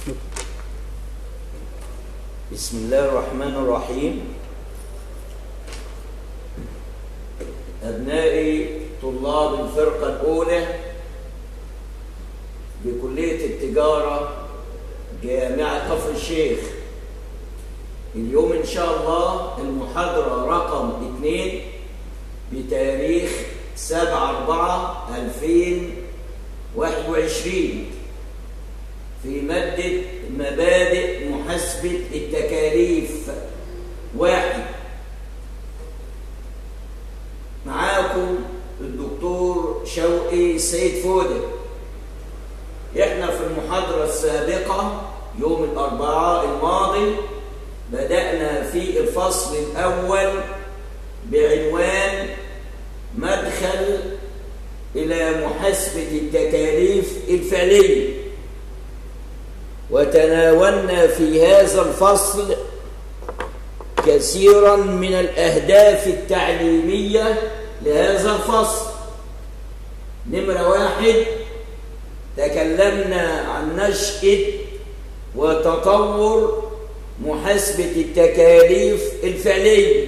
بسم الله الرحمن الرحيم أبنائي طلاب الفرقة الأولى بكلية التجارة جامعة كفر الشيخ اليوم إن شاء الله المحاضرة رقم 2 بتاريخ 7 4 2021 في مادة مبادئ محاسبة التكاليف واحد معاكم الدكتور شوقي سيد فودة احنا في المحاضرة السابقة يوم الأربعاء الماضي بدأنا في الفصل الأول بعنوان مدخل إلى محاسبة التكاليف الفعلية وتناولنا في هذا الفصل كثيرا من الأهداف التعليمية لهذا الفصل نمرة واحد تكلمنا عن نشأة وتطور محاسبة التكاليف الفعلية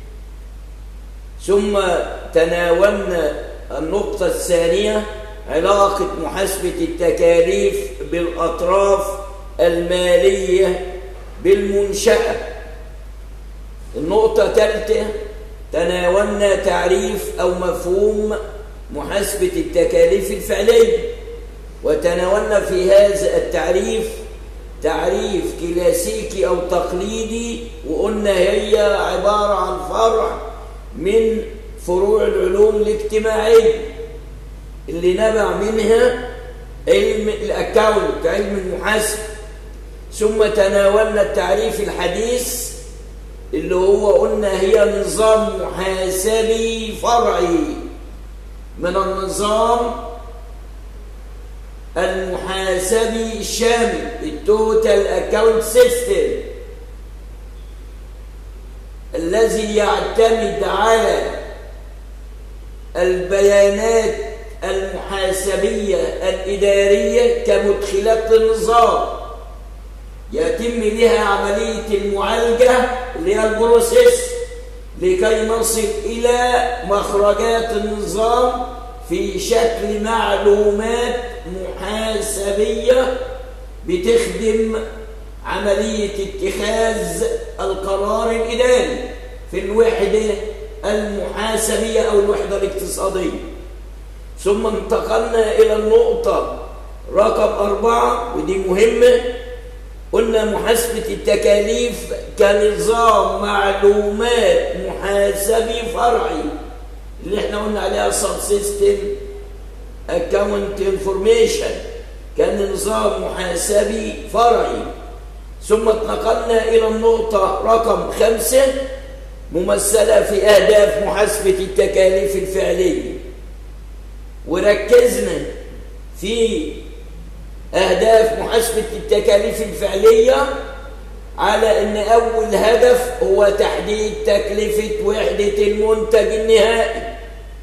ثم تناولنا النقطة الثانية علاقة محاسبة التكاليف بالأطراف المالية بالمنشأة النقطة الثالثة تناولنا تعريف أو مفهوم محاسبة التكاليف الفعلية وتناولنا في هذا التعريف تعريف كلاسيكي أو تقليدي وقلنا هي عبارة عن فرع من فروع العلوم الاجتماعية اللي نبع منها علم الأكاونت علم المحاسبة ثم تناولنا التعريف الحديث اللي هو قلنا هي نظام محاسبي فرعي من النظام المحاسبي الشامل التوتال اكاونت سيستم الذي يعتمد على البيانات المحاسبية الإدارية كمدخلات للنظام يتم بها عملية المعالجة اللي هي البروسيس لكي نصل إلى مخرجات النظام في شكل معلومات محاسبية بتخدم عملية اتخاذ القرار الإداري في الوحدة المحاسبية أو الوحدة الاقتصادية ثم انتقلنا إلى النقطة رقم أربعة ودي مهمة قلنا محاسبة التكاليف كنظام معلومات محاسبي فرعي اللي احنا قلنا عليها سب سيستم اكونت انفورميشن كان نظام محاسبي فرعي ثم اتنقلنا الى النقطة رقم خمسة ممثلة في اهداف محاسبة التكاليف الفعلية وركزنا في أهداف محاسبة التكاليف الفعلية على أن أول هدف هو تحديد تكلفة وحدة المنتج النهائي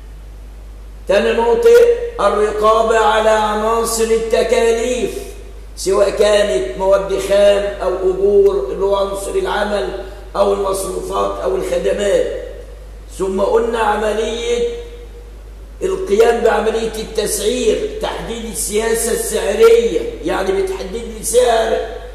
ثاني نقطة الرقابة على عناصر التكاليف سواء كانت مواد خام أو أجور اللي هو عنصر العمل أو المصروفات أو الخدمات ثم قلنا عملية القيام بعملية التسعير تحديد السياسة السعرية يعني بتحدد لي سعر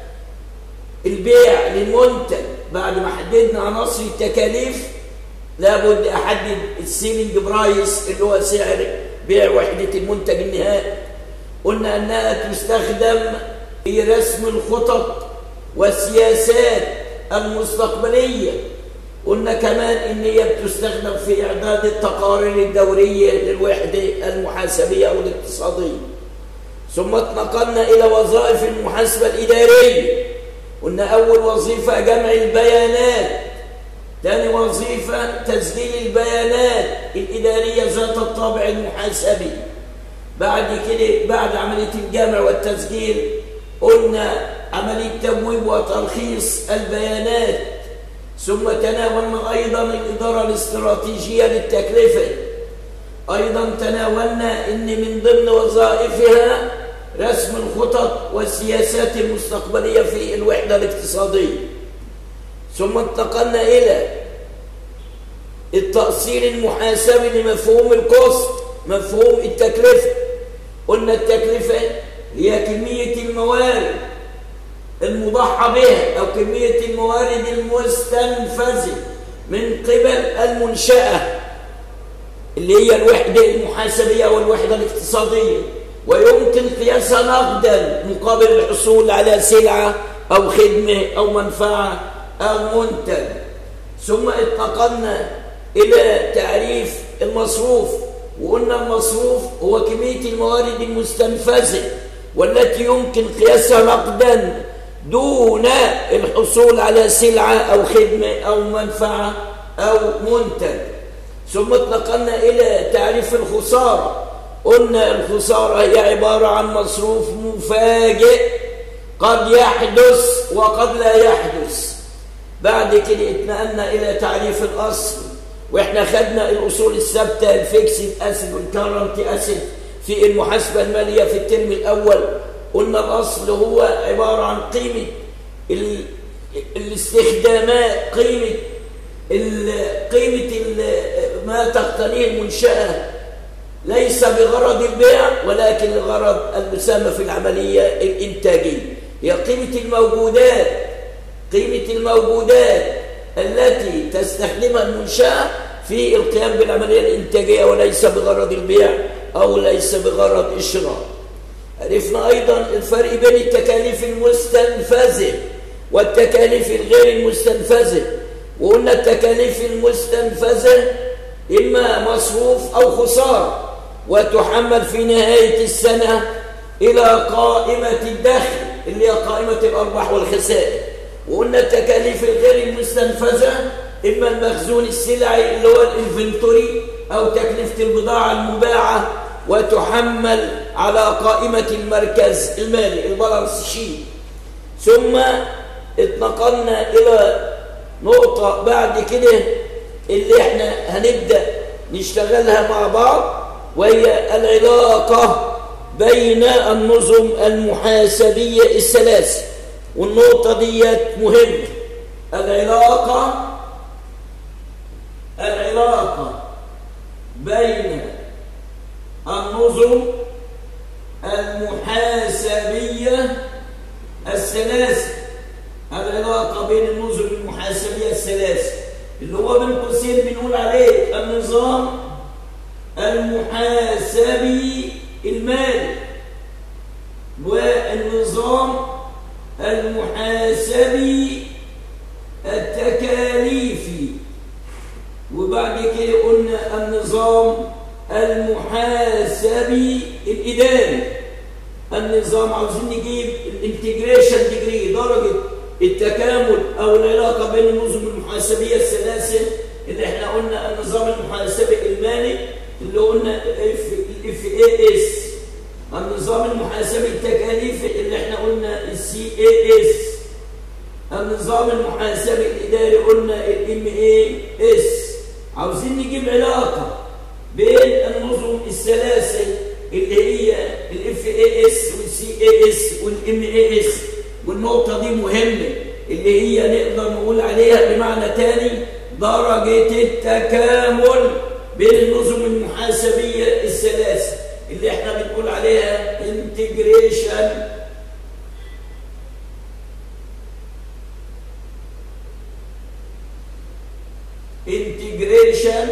البيع للمنتج بعد ما حددنا عناصر التكاليف لابد أحدد السيلينج برايس اللي هو سعر بيع وحدة المنتج النهائي قلنا أنها تستخدم في رسم الخطط والسياسات المستقبلية قلنا كمان ان هي بتستخدم في اعداد التقارير الدوريه للوحده المحاسبيه او الاقتصاديه ثم اتنقلنا الى وظائف المحاسبه الاداريه قلنا اول وظيفه جمع البيانات ثاني وظيفه تسجيل البيانات الاداريه ذات الطابع المحاسبي بعد كده بعد عمليه الجمع والتسجيل قلنا عمليه تبويب وتلخيص البيانات ثم تناولنا أيضا الإدارة الاستراتيجية للتكلفة أيضا تناولنا أن من ضمن وظائفها رسم الخطط والسياسات المستقبلية في الوحدة الاقتصادية ثم انتقلنا إلى التأصيل المحاسبي لمفهوم الكوست مفهوم التكلفة قلنا التكلفة هي كمية الموارد المضحى بها أو كمية الموارد المستنفذة من قبل المنشأة اللي هي الوحدة المحاسبية والوحدة الاقتصادية ويمكن قياسها نقدا مقابل الحصول على سلعة أو خدمة أو منفعة أو منتج ثم انتقلنا إلى تعريف المصروف وقلنا المصروف هو كمية الموارد المستنفذة والتي يمكن قياسها نقدا دون الحصول على سلعة أو خدمة أو منفعة أو منتج ثم انتقلنا إلى تعريف الخسارة قلنا الخسارة هي عبارة عن مصروف مفاجئ قد يحدث وقد لا يحدث بعد كده اتنقلنا إلى تعريف الأصل واحنا خدنا الأصول الثابتة الفيكسد أسيد والكارنت أسيد في المحاسبة المالية في الترم الأول قلنا الأصل هو عبارة عن قيمة ال... الاستخدامات قيمة ال... قيمة ال... ما تقتنيه المنشأة ليس بغرض البيع ولكن لغرض المساهمة في العملية الإنتاجية هي قيمة الموجودات قيمة الموجودات التي تستخدمها المنشأة في القيام بالعملية الإنتاجية وليس بغرض البيع أو ليس بغرض الشراء عرفنا أيضا الفرق بين التكاليف المستنفذة والتكاليف الغير المستنفذة وقلنا التكاليف المستنفذة إما مصروف أو خسارة وتحمل في نهاية السنة إلى قائمة الدخل اللي هي قائمة الأرباح والخسائر وقلنا التكاليف الغير المستنفذة إما المخزون السلعي اللي هو الانفنتوري أو تكلفة البضاعة المباعة وتحمل على قائمة المركز المالي البالانس شيت ثم اتنقلنا إلى نقطة بعد كده اللي احنا هنبدأ نشتغلها مع بعض وهي العلاقة بين النظم المحاسبية الثلاث والنقطة ديت مهمة العلاقة العلاقة بين النظم المحاسبية الثلاث العلاقة بين النظم المحاسبية الثلاث اللي هو بين قوسين بنقول عليه النظام المحاسبي المالي والنظام المحاسبي التكاليفي وبعد كده قلنا النظام المحاسبي الإداري النظام عاوزين نجيب الانتجريشن ديجري درجة التكامل أو العلاقة بين النظم المحاسبية الثلاثة اللي احنا قلنا النظام المحاسبي المالي اللي قلنا اف اي اس النظام المحاسبي التكاليفي اللي احنا قلنا السي اي اس النظام المحاسبي الاداري قلنا الام اي اس عاوزين نجيب علاقه بين النظم الثلاثه اللي هي الاف اي اس والسي اي اس والام اي اس والنقطه دي مهمه اللي هي نقدر نقول عليها بمعنى تاني درجه التكامل بين النظم المحاسبيه الثلاثه اللي احنا بنقول عليها انتجريشن انتجريشن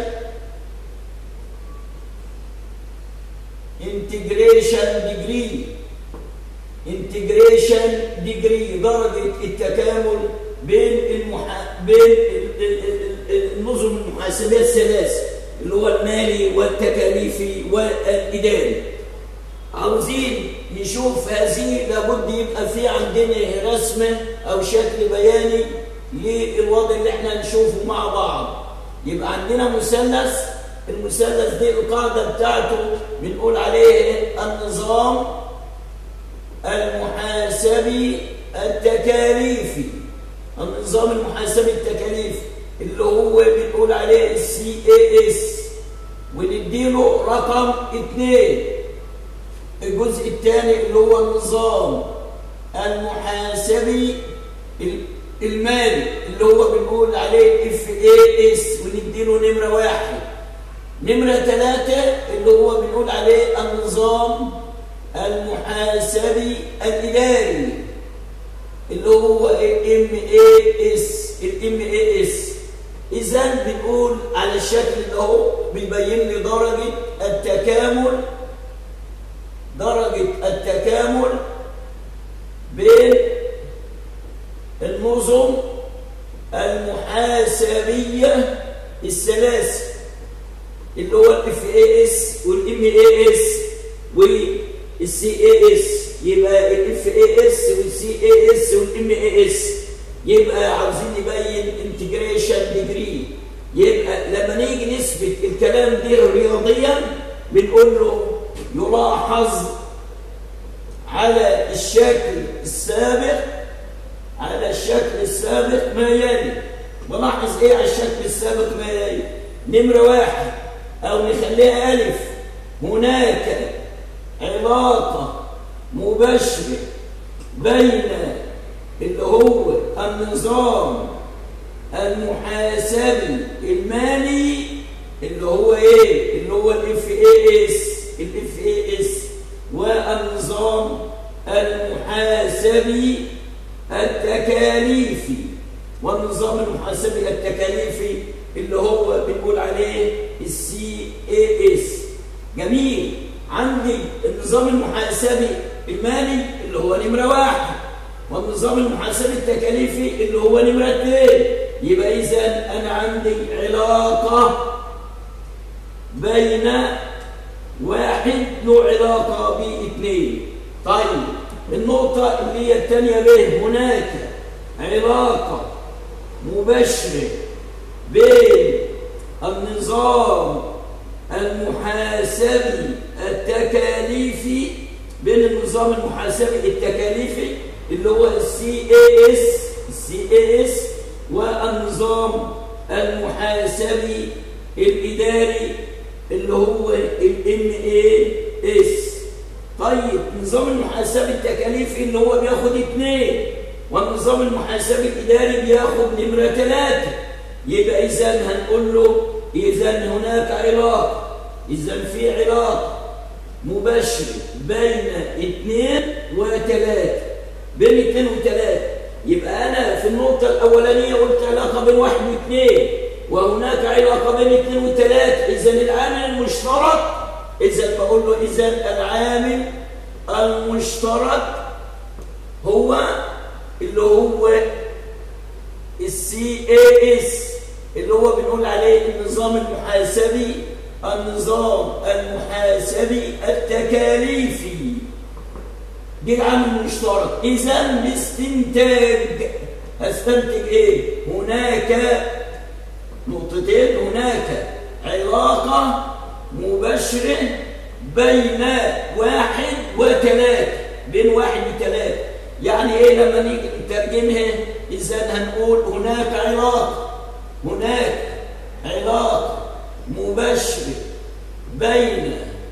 انتجريشن ديجري انتجريشن ديجري درجة التكامل بين المحا... بين النظم المحاسبية الثلاث اللي هو المالي والتكاليفي والإداري عاوزين نشوف هذه لابد يبقى في عندنا رسمة أو شكل بياني للوضع اللي احنا هنشوفه مع بعض يبقى عندنا مثلث المثلث دي القاعدة بتاعته بنقول عليه النظام المحاسبي التكاليفي النظام المحاسبي التكاليفي اللي هو بنقول عليه السي اي اس ونديله رقم اثنين الجزء الثاني اللي هو النظام المحاسبي المالي اللي هو بنقول عليه اف اي اس ونديله نمره واحد نمره ثلاثه اللي هو بنقول عليه النظام المحاسبي الاداري اللي هو الام اي اس الام اي اس اذا بنقول على الشكل ده اهو بيبين لي درجه التكامل درجه التكامل بين النظم المحاسبيه الثلاثه اللي هو الاف اي اس والام اي اس والسي اي اس يبقى الاف اي اس والسي اي اس والام اي اس يبقى عاوزين نبين انتجريشن ديجري يبقى لما نيجي نثبت الكلام ده رياضيا بنقول له يلاحظ على الشكل السابق على الشكل السابق ما يلي بلاحظ ايه على الشكل السابق ما يلي نمره واحد او نخليها الف هناك علاقه مباشره بين اللي هو النظام المحاسبي المالي اللي هو ايه اللي هو الاف اي اس الاف اي اس والنظام المحاسبي التكاليفي والنظام المحاسبي التكاليفي اللي هو بنقول عليه السي اي اس جميل عندي النظام المحاسبي المالي اللي هو نمره واحد والنظام المحاسبي التكاليفي اللي هو نمره اثنين يبقى اذا انا عندي علاقه بين واحد له علاقه باثنين طيب النقطه اللي هي الثانيه به هناك علاقه مباشره بين النظام المحاسبي التكاليفي بين النظام المحاسبي التكاليفي اللي هو السي اي اس السي اي اس والنظام المحاسبي الاداري اللي هو الام اي اس طيب النظام المحاسبي التكاليفي اللي هو بياخد اثنين والنظام المحاسبي الاداري بياخد نمره ثلاثه يبقى اذا هنقول له اذا هناك علاقه اذا في علاقه مباشره بين اثنين وثلاثه بين اثنين وثلاثه يبقى انا في النقطه الاولانيه قلت علاقه بين واحد واثنين وهناك علاقه بين اثنين وثلاثه اذا العامل المشترك اذا بقول له اذا العامل المشترك هو اللي هو السي اي اس اللي هو بنقول عليه النظام المحاسبي النظام المحاسبي التكاليفي دي العامل المشترك اذا باستنتاج هستنتج ايه هناك نقطتين هناك علاقه مباشره بين واحد وثلاثه بين واحد وثلاثه يعني ايه لما نيجي نترجمها اذا هنقول هناك علاقه هناك علاقه مباشره بين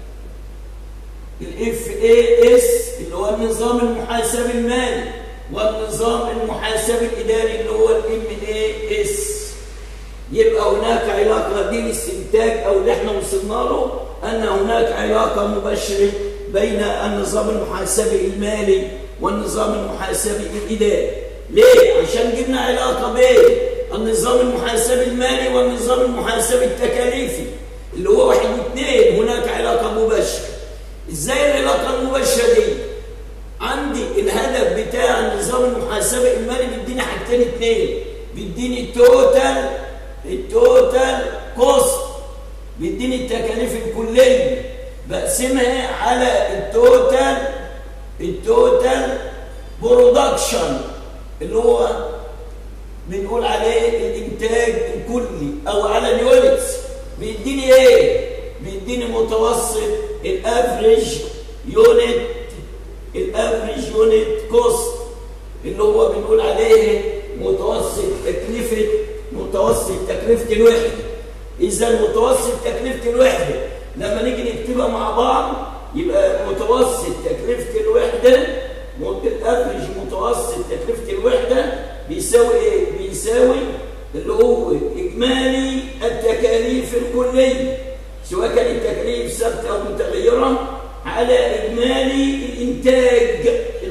الاف اي اس اللي هو النظام المحاسبي المالي والنظام المحاسبي الاداري اللي هو الام اي اس يبقى هناك علاقه دي الاستنتاج او اللي احنا وصلنا له ان هناك علاقه مباشره بين النظام المحاسبي المالي والنظام المحاسبي الاداري ليه عشان جبنا علاقه بين النظام المحاسبي المالي والنظام المحاسبي التكاليفي اللي هو واحد واثنين هناك علاقه مباشره ازاي العلاقه المباشره دي عندي الهدف بتاع النظام المحاسبي المالي بيديني حاجتين اثنين بيديني التوتال التوتال كوست بيديني التكاليف الكليه بقسمها على التوتال التوتال برودكشن اللي هو بنقول عليه الانتاج الكلي او على اليونتس بيديني ايه بيديني متوسط الافريج يونت الافريج يونت كوست اللي هو بنقول عليه متوسط تكلفه متوسط تكلفه الوحده اذا متوسط تكلفه الوحده لما نيجي نكتبها مع بعض يبقى متوسط تكلفة الوحدة الافرج متوسط تكلفة الوحدة بيساوي ايه؟ بيساوي اللي هو اجمالي التكاليف الكلية سواء كانت تكاليف ثابتة او متغيرة على اجمالي الانتاج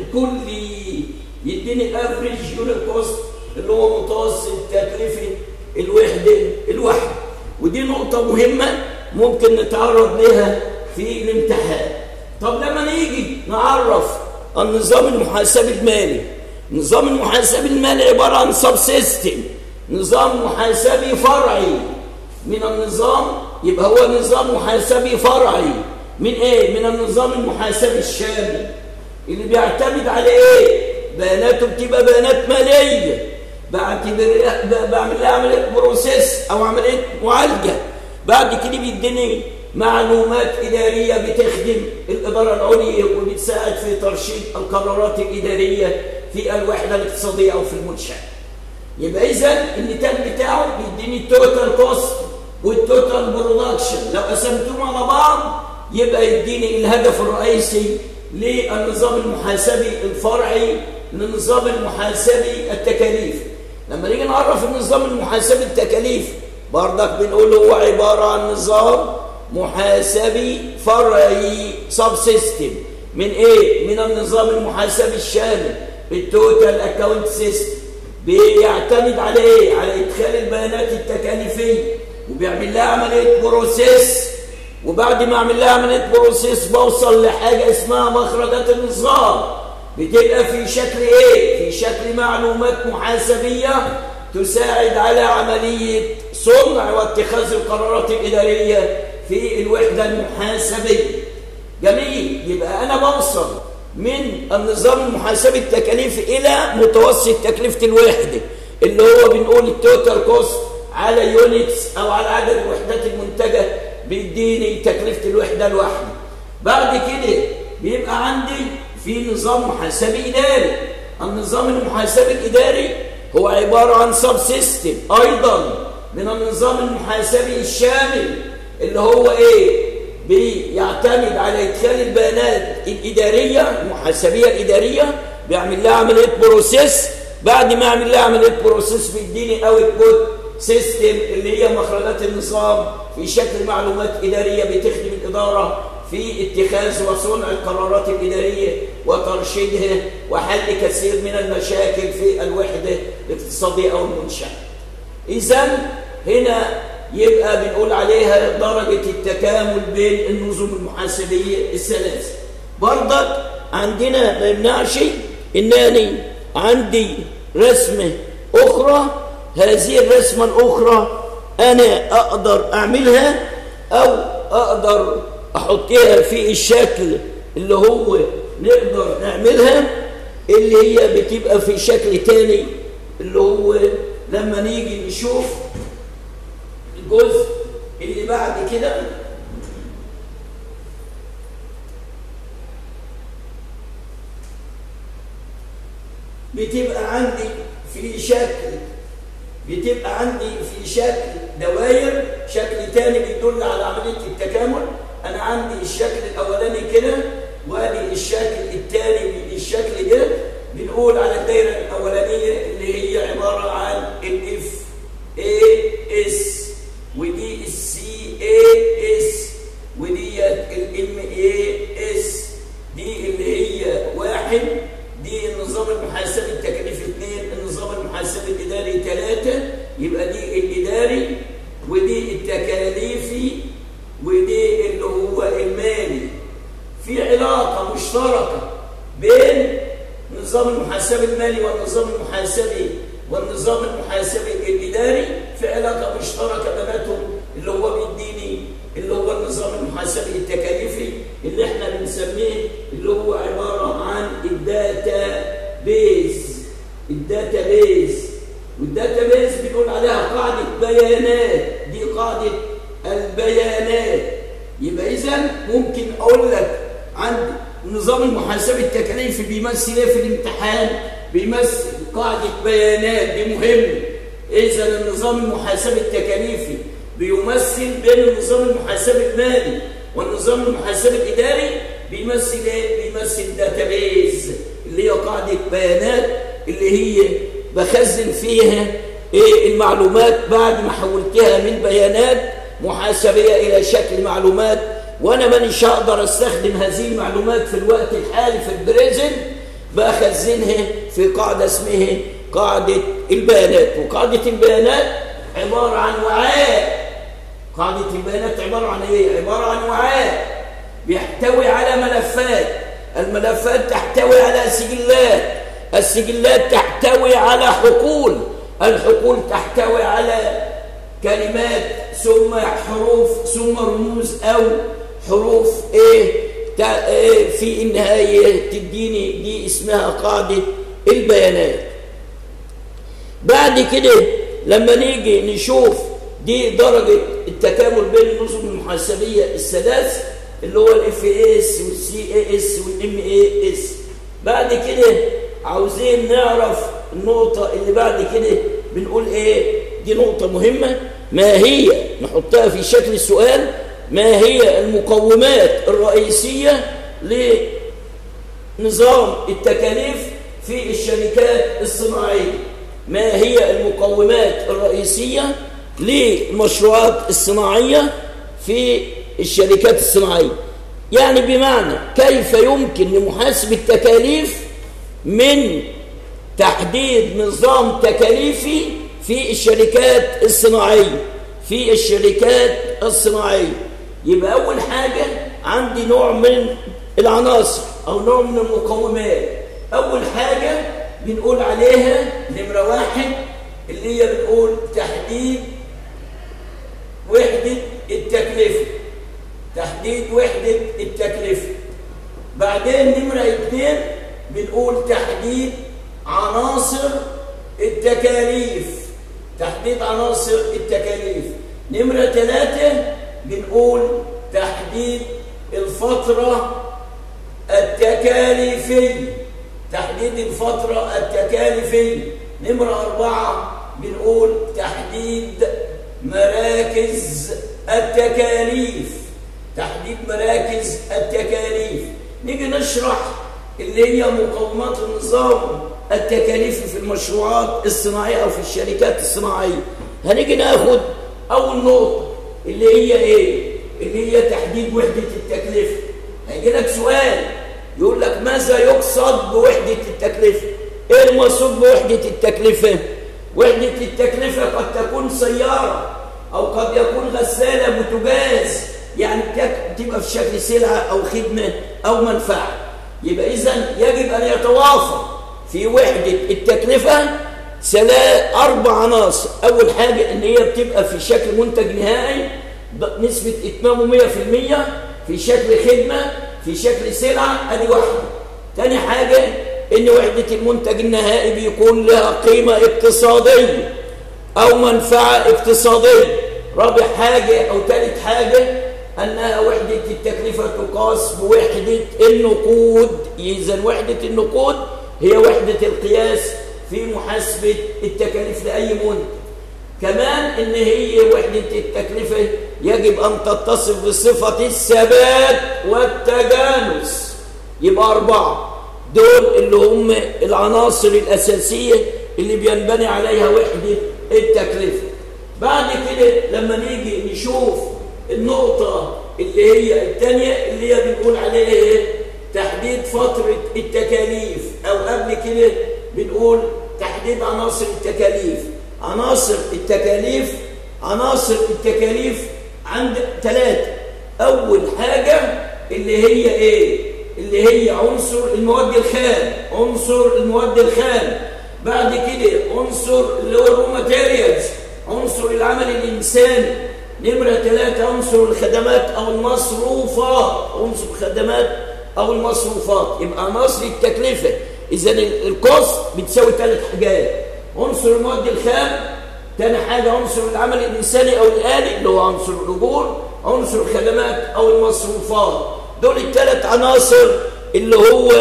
الكلي يديني الافرج يونت كوست اللي هو متوسط تكلفة الوحدة الواحدة ودي نقطة مهمة ممكن نتعرض لها في الامتحان طب لما نيجي نعرف النظام المحاسبي المالي نظام المحاسبي المالي عبارة عن سب سيستم نظام محاسبي فرعي من النظام يبقى هو نظام محاسبي فرعي من ايه من النظام المحاسبي الشامل اللي بيعتمد على ايه بياناته بتبقى بيانات ماليه بعتبر بعمل لها عمليه بروسيس او عمليه معالجه بعد كده بيديني معلومات إدارية بتخدم الإدارة العليا وبتساعد في ترشيد القرارات الإدارية في الوحدة الاقتصادية أو في المنشأة. يبقى إذا النتاج بتاعه بيديني التوتال كوست والتوتال برودكشن لو قسمتهم على بعض يبقى يديني الهدف الرئيسي للنظام المحاسبي الفرعي للنظام المحاسبي التكاليف. لما نيجي نعرف النظام المحاسبي التكاليف بردك بنقول هو عبارة عن نظام محاسبي فرعي سب سيستم من ايه من النظام المحاسبي الشامل التوتال اكاونت سيستم بيعتمد على ايه على ادخال البيانات التكاليفيه وبيعمل لها عمليه بروسيس وبعد ما اعمل لها عمليه بروسيس بوصل لحاجه اسمها مخرجات النظام بتبقى في شكل ايه في شكل معلومات محاسبيه تساعد على عمليه صنع واتخاذ القرارات الاداريه في الوحدة المحاسبية جميل يبقى أنا بوصل من النظام المحاسبي التكاليفي إلى متوسط تكلفة الوحدة اللي هو بنقول التوتال كوست على يونتس أو على عدد الوحدات المنتجة بيديني تكلفة الوحدة الواحدة بعد كده بيبقى عندي في نظام محاسبي إداري النظام المحاسبي الإداري هو عبارة عن سب سيستم أيضا من النظام المحاسبي الشامل اللي هو ايه بيعتمد على ادخال البيانات الاداريه المحاسبيه الاداريه بيعمل لها عمليه بروسيس بعد ما يعمل لها عمليه بروسيس بيديني اوت بوت سيستم اللي هي مخرجات النظام في شكل معلومات اداريه بتخدم الاداره في اتخاذ وصنع القرارات الاداريه وترشيدها وحل كثير من المشاكل في الوحده الاقتصاديه او المنشاه. اذا هنا يبقى بنقول عليها درجة التكامل بين النظم المحاسبية الثلاثة برضك عندنا ما يمنعش انني عندي رسمة اخرى هذه الرسمة الاخرى انا اقدر اعملها او اقدر احطها في الشكل اللي هو نقدر نعملها اللي هي بتبقى في شكل تاني اللي هو لما نيجي نشوف الجزء اللي بعد كده بتبقى عندي في شكل بتبقى عندي في شكل دوائر شكل تاني بيدل على عملية التكامل أنا عندي الشكل الأولاني كده وادي الشكل الثاني الشكل ده بنقول على الدايرة الأولانية اللي هي عبارة عن الاف اي اس ودي السي اي اس ودي الام اي اس دي اللي هي واحد دي النظام المحاسبي التكليفي اثنين النظام المحاسبي الاداري ثلاثة يبقى دي الاداري ودي التكاليفي ودي اللي هو المالي في علاقة مشتركة بين النظام المحاسبي المالي والنظام المحاسبي والنظام المحاسبي الإداري في علاقة مشتركة بيناتهم اللي هو بيديني اللي هو النظام المحاسبي التكاليفي اللي احنا بنسميه اللي هو عبارة عن الداتا بيز الداتا بيز والداتا بيز بنقول عليها قاعدة بيانات دي قاعدة البيانات يبقى إذا ممكن أقول لك عند النظام المحاسبي التكاليفي بيمثل ايه في الامتحان بيمثل قاعدة بيانات دي مهمة إذا النظام المحاسبي التكاليفي بيمثل بين النظام المحاسبي المالي والنظام المحاسبي الإداري بيمثل ايه بيمثل داتابيز اللي هي قاعده بيانات اللي هي بخزن فيها ايه المعلومات بعد ما حولتها من بيانات محاسبيه الى شكل معلومات وانا مانيش هقدر استخدم هذه المعلومات في الوقت الحالي في البريزنت بخزنها في قاعده اسمها قاعده البيانات وقاعده البيانات عباره عن وعاء قاعده البيانات عباره عن ايه عباره عن وعاء بيحتوي على ملفات الملفات تحتوي على سجلات السجلات تحتوي على حقول الحقول تحتوي على كلمات ثم حروف ثم رموز او حروف ايه, إيه في النهايه تديني دي اسمها قاعده البيانات بعد كده لما نيجي نشوف دي درجه التكامل بين النظم المحاسبيه الثلاث اللي هو الاف اس والسي اي اس والام اي اس بعد كده عاوزين نعرف النقطه اللي بعد كده بنقول ايه دي نقطه مهمه ما هي نحطها في شكل السؤال ما هي المقومات الرئيسيه لنظام التكاليف في الشركات الصناعيه ما هي المقومات الرئيسيه للمشروعات الصناعيه في الشركات الصناعيه يعني بمعنى كيف يمكن لمحاسب التكاليف من تحديد نظام تكاليفي في الشركات الصناعيه في الشركات الصناعيه يبقى اول حاجه عندي نوع من العناصر او نوع من المقومات اول حاجه بنقول عليها نمره واحد اللي هي بنقول تحديد وحده التكلفه تحديد وحده التكلفه بعدين نمره اثنين بنقول تحديد عناصر التكاليف تحديد عناصر التكاليف نمرة ثلاثة بنقول تحديد الفترة التكاليفية تحديد الفترة التكاليفية نمرة أربعة بنقول تحديد مراكز التكاليف تحديد مراكز التكاليف نيجي نشرح اللي هي مقومات النظام التكاليفي في المشروعات الصناعية أو في الشركات الصناعية هنيجي ناخد أول نقطة اللي هي إيه؟ اللي هي تحديد وحدة التكلفة هيجي لك سؤال يقول لك ماذا يقصد بوحدة التكلفة؟ إيه المقصود بوحدة التكلفة؟ وحدة التكلفة قد تكون سيارة أو قد يكون غسالة بوتاجاز يعني تبقى في شكل سلعة أو خدمة أو منفعة يبقى إذا يجب أن يتوافق في وحدة التكلفة ثلاث أربع عناصر أول حاجة إن هي بتبقى في شكل منتج نهائي نسبة إتمامه 100% في شكل خدمة في شكل سلعة أدي واحدة تاني حاجة إن وحدة المنتج النهائي بيكون لها قيمة اقتصادية أو منفعة اقتصادية رابع حاجة أو ثالث حاجة أنها وحدة التكلفة تقاس بوحدة النقود إذا وحدة النقود هي وحدة القياس في محاسبة التكاليف لأي منتج كمان إن هي وحدة التكلفة يجب أن تتصف بصفة الثبات والتجانس يبقى أربعة دول اللي هم العناصر الأساسية اللي بينبني عليها وحدة التكلفة بعد كده لما نيجي نشوف النقطة اللي هي الثانية اللي هي بنقول عليها ايه تحديد فترة التكاليف أو قبل كده بنقول تحديد عناصر التكاليف عناصر التكاليف عناصر التكاليف عند ثلاثة أول حاجة اللي هي إيه؟ اللي هي عنصر المواد الخام عنصر المواد الخام بعد كده عنصر اللي هو الرو ماتيريالز عنصر العمل الإنساني نمرة ثلاثة عنصر الخدمات أو المصروفات عنصر الخدمات أو المصروفات يبقى عناصر التكلفة إذا الكوست بتساوي ثلاث حاجات عنصر المواد الخام تاني حاجة عنصر العمل الإنساني أو الآلي اللي هو عنصر الأجور عنصر الخدمات أو المصروفات دول الثلاث عناصر اللي هو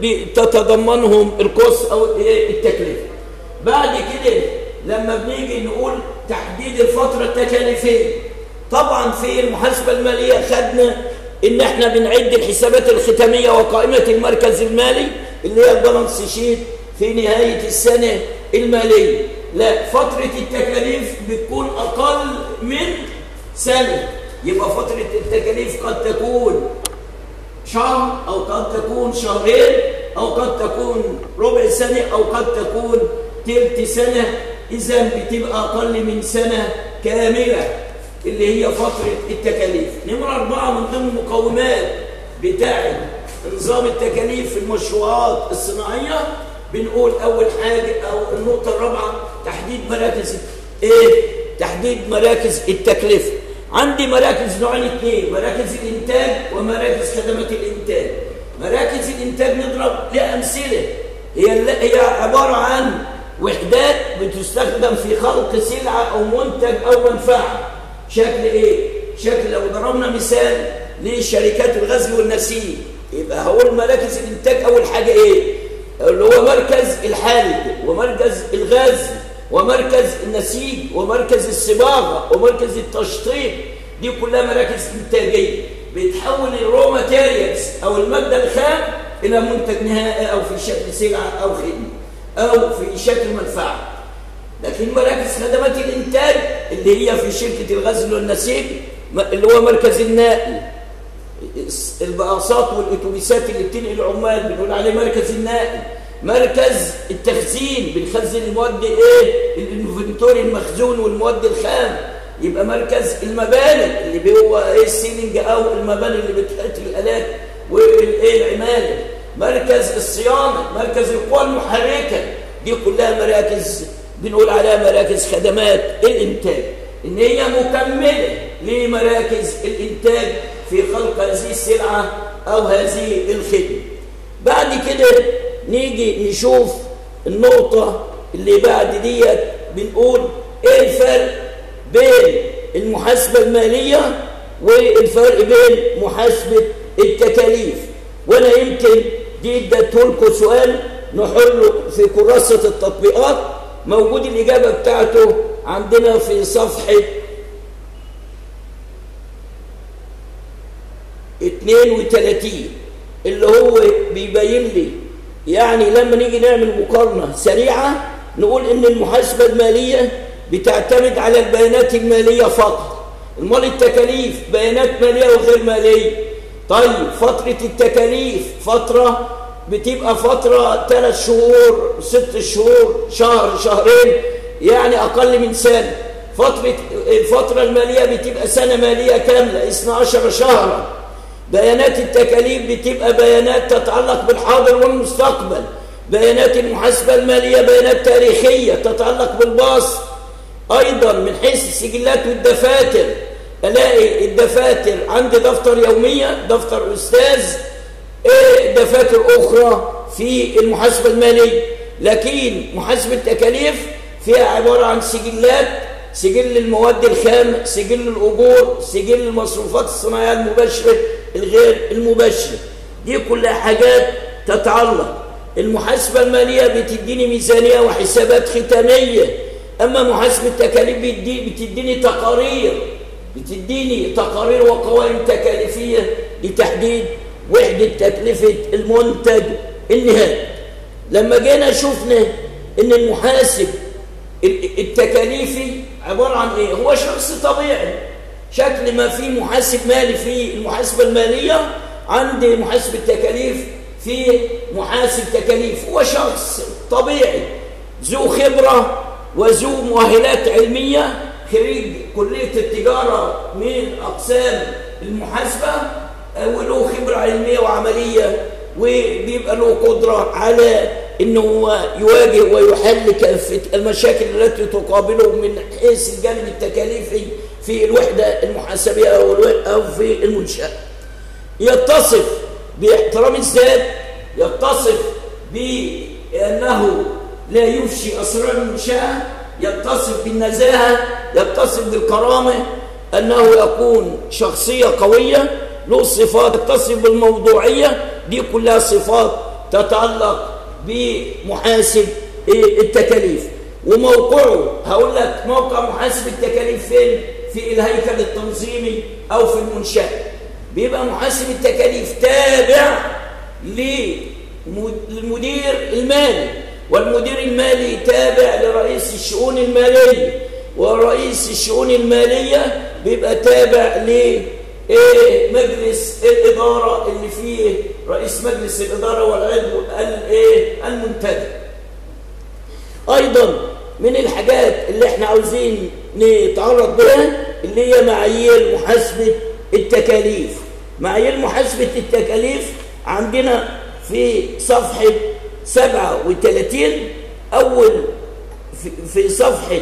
تتضمنهم الكوست أو التكلفة بعد كده لما بنيجي نقول تحديد الفترة التكاليفية طبعا في المحاسبة المالية خدنا ان احنا بنعد الحسابات الختاميه وقائمه المركز المالي اللي هي البالانس شيت في نهايه السنه الماليه لا فتره التكاليف بتكون اقل من سنه يبقى فتره التكاليف قد تكون شهر او قد تكون شهرين او قد تكون ربع سنه او قد تكون تلت سنه اذا بتبقى اقل من سنه كامله اللي هي فتره التكاليف نمره اربعه من ضمن المقومات بتاعه نظام التكاليف في المشروعات الصناعيه بنقول اول حاجه او النقطه الرابعه تحديد مراكز ايه تحديد مراكز التكلفه عندي مراكز نوعين اثنين مراكز الانتاج ومراكز خدمات الانتاج مراكز الانتاج نضرب لها امثله هي هي عباره عن وحدات بتستخدم في خلق سلعه او منتج او منفعه شكل ايه شكل لو ضربنا مثال لشركات الغزل والنسيج يبقى هقول مراكز الانتاج اول حاجه ايه اللي هو مركز الحالب ومركز الغزل ومركز النسيج ومركز الصباغه ومركز التشطيب دي كلها مراكز انتاجيه بتحول الرو ماتيريالز او الماده الخام الى منتج نهائي او في شكل سلعه او خدمه او في شكل منفعه لكن مراكز خدمات الانتاج اللي هي في شركه الغزل والنسيج اللي هو مركز النقل الباصات والاتوبيسات اللي بتنقل العمال بنقول عليه مركز النقل مركز التخزين بنخزن المواد ايه الانفنتوري المخزون والمواد الخام يبقى مركز المباني اللي هو ايه السيلينج او المباني اللي بتحط الالات والايه العماله مركز الصيانه مركز القوى المحركه دي كلها مراكز بنقول عليها مراكز خدمات الانتاج ان هي مكمله لمراكز الانتاج في خلق هذه السلعه او هذه الخدمه بعد كده نيجي نشوف النقطة اللي بعد ديت بنقول ايه الفرق بين المحاسبة المالية والفرق بين محاسبة التكاليف وانا يمكن دي اديته لكم سؤال نحله في كراسة التطبيقات موجود الإجابة بتاعته عندنا في صفحة 32 اللي هو بيبين لي يعني لما نيجي نعمل مقارنة سريعة نقول إن المحاسبة المالية بتعتمد على البيانات المالية فقط المال التكاليف بيانات مالية وغير مالية طيب فترة التكاليف فترة بتبقى فترة ثلاث شهور ست شهور شهر شهرين يعني أقل من سنة فترة الفترة المالية بتبقى سنة مالية كاملة 12 شهرا بيانات التكاليف بتبقى بيانات تتعلق بالحاضر والمستقبل بيانات المحاسبة المالية بيانات تاريخية تتعلق بالباص أيضا من حيث السجلات والدفاتر ألاقي الدفاتر عندي دفتر يومية دفتر أستاذ إيه دفاتر أخرى في المحاسبة المالية لكن محاسبة التكاليف فيها عبارة عن سجلات سجل المواد الخام سجل الأجور سجل المصروفات الصناعية المباشرة الغير المباشرة دي كلها حاجات تتعلق المحاسبة المالية بتديني ميزانية وحسابات ختامية أما محاسبة التكاليف بتديني تقارير بتديني تقارير وقوائم تكاليفية لتحديد وحدة تكلفة المنتج النهائي لما جينا شفنا ان المحاسب التكاليفي عبارة عن ايه هو شخص طبيعي شكل ما في محاسب مالي في المحاسبة المالية عندي محاسب التكاليف في محاسب تكاليف هو شخص طبيعي ذو خبرة وذو مؤهلات علمية خريج كلية التجارة من أقسام المحاسبة وله خبرة علمية وعملية وبيبقى له قدرة على انه يواجه ويحل كافة المشاكل التي تقابله من حيث الجانب التكاليفي في الوحدة المحاسبية أو في المنشأة يتصف باحترام الذات يتصف بأنه لا يفشي أسرار المنشأة يتصف بالنزاهة يتصف بالكرامة أنه يكون شخصية قوية له صفات يتصف بالموضوعية دي كلها صفات تتعلق بمحاسب التكاليف وموقعه هقول لك موقع محاسب التكاليف فين في الهيكل التنظيمي او في المنشاه بيبقى محاسب التكاليف تابع للمدير المالي والمدير المالي تابع لرئيس الشؤون المالية ورئيس الشؤون المالية بيبقى تابع لمجلس الإدارة اللي فيه رئيس مجلس الإدارة والعضو المنتدب أيضا من الحاجات اللي احنا عاوزين نتعرض بها اللي هي معايير محاسبة التكاليف معايير محاسبة التكاليف عندنا في صفحة 37 أول في صفحة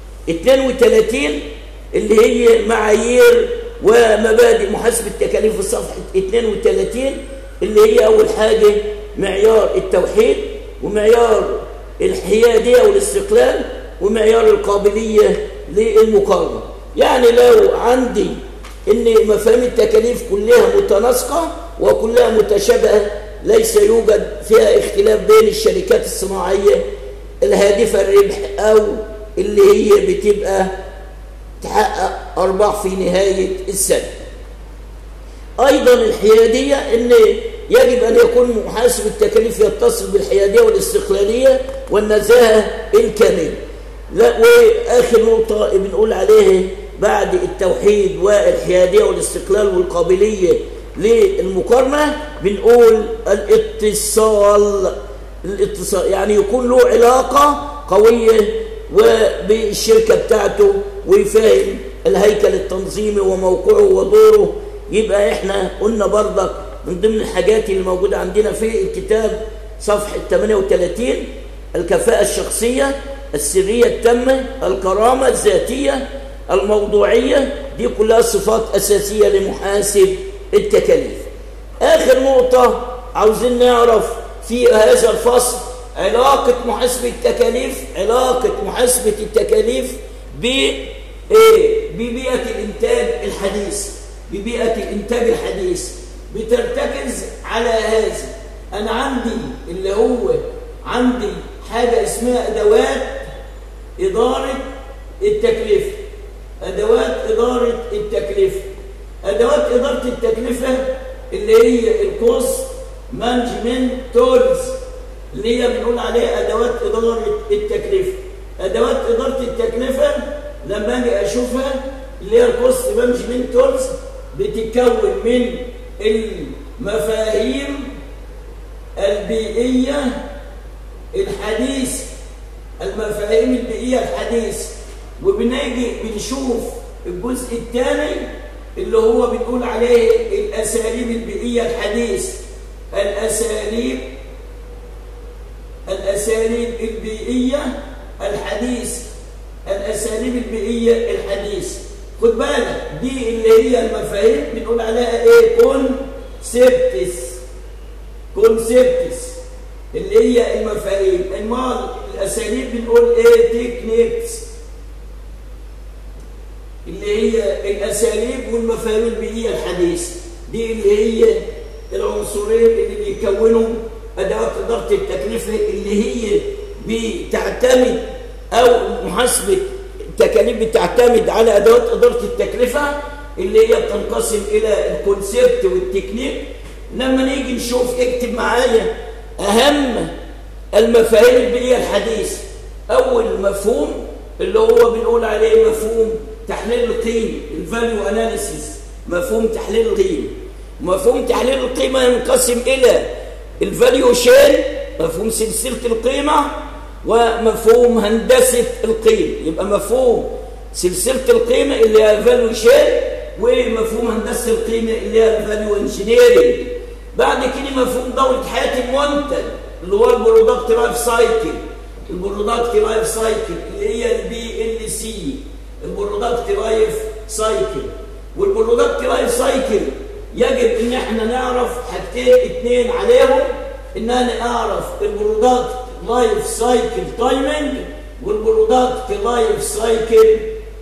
32 اللي هي معايير ومبادئ محاسبة التكاليف في صفحة 32 اللي هي أول حاجة معيار التوحيد ومعيار الحيادية والاستقلال ومعيار القابلية للمقارنة يعني لو عندي ان مفاهيم التكاليف كلها متناسقة وكلها متشابهة ليس يوجد فيها اختلاف بين الشركات الصناعية الهادفة الربح او اللي هي بتبقى تحقق ارباح في نهاية السنة ايضا الحيادية ان يجب ان يكون محاسب التكاليف يتصل بالحيادية والاستقلالية والنزاهة الكاملة لا واخر نقطة بنقول عليها بعد التوحيد والحيادية والاستقلال والقابلية للمقارنة بنقول الاتصال الاتصال يعني يكون له علاقة قوية وبالشركة بتاعته ويفهم الهيكل التنظيمي وموقعه ودوره يبقى احنا قلنا برضك من ضمن الحاجات اللي موجودة عندنا في الكتاب صفحة 38 الكفاءة الشخصية السرية التامة الكرامة الذاتية الموضوعية دي كلها صفات أساسية لمحاسب التكاليف آخر نقطة عاوزين نعرف في هذا الفصل علاقة محاسبة التكاليف علاقة محاسبة التكاليف ب ببيئة الإنتاج الحديث ببيئة الإنتاج الحديث بترتكز على هذا أنا عندي اللي هو عندي حاجة اسمها أدوات إدارة التكلفة أدوات إدارة التكلفة أدوات إدارة التكلفة اللي هي الكوست مانجمنت تولز اللي هي بنقول عليها أدوات إدارة التكلفة أدوات إدارة التكلفة لما أجي أشوفها اللي هي الكوست مانجمنت تولز بتتكون من المفاهيم البيئية الحديث المفاهيم البيئية الحديث وبنيجي بنشوف الجزء الثاني اللي هو بنقول عليه الأساليب البيئية الحديث الأساليب الأساليب البيئية الحديث الأساليب البيئية الحديث خد بالك دي اللي هي المفاهيم بنقول عليها ايه كونسبتس كونسبتس اللي هي المفاهيم امال الاساليب بنقول ايه تكنيكس اللي هي الاساليب والمفاهيم البيئيه الحديثه دي اللي هي العنصرين اللي بيكونوا ادوات اداره التكلفه اللي هي بتعتمد او محاسبه التكاليف بتعتمد على ادوات اداره التكلفه اللي هي بتنقسم الى الكونسيبت والتكنيك لما نيجي نشوف اكتب معايا اهم المفاهيم البيئيه الحديثه اول مفهوم اللي هو بنقول عليه مفهوم تحليل القيمه الفاليو اناليسيس مفهوم تحليل القيمه مفهوم تحليل القيمه ينقسم الى الفاليو شين مفهوم سلسله القيمه ومفهوم هندسه القيمه يبقى مفهوم سلسله القيمه اللي هي الفاليو شين ومفهوم هندسه القيمه اللي هي الفاليو انجينيرنج بعد كده مفهوم دوره حياه المنتج اللي هو البرودكت لايف سايكل البرودكت لايف سايكل اللي هي البي ال سي البرودكت لايف سايكل والبرودكت لايف سايكل يجب ان احنا نعرف حاجتين اتنين عليهم ان انا اعرف البرودكت لايف سايكل تايمنج والبرودكت لايف سايكل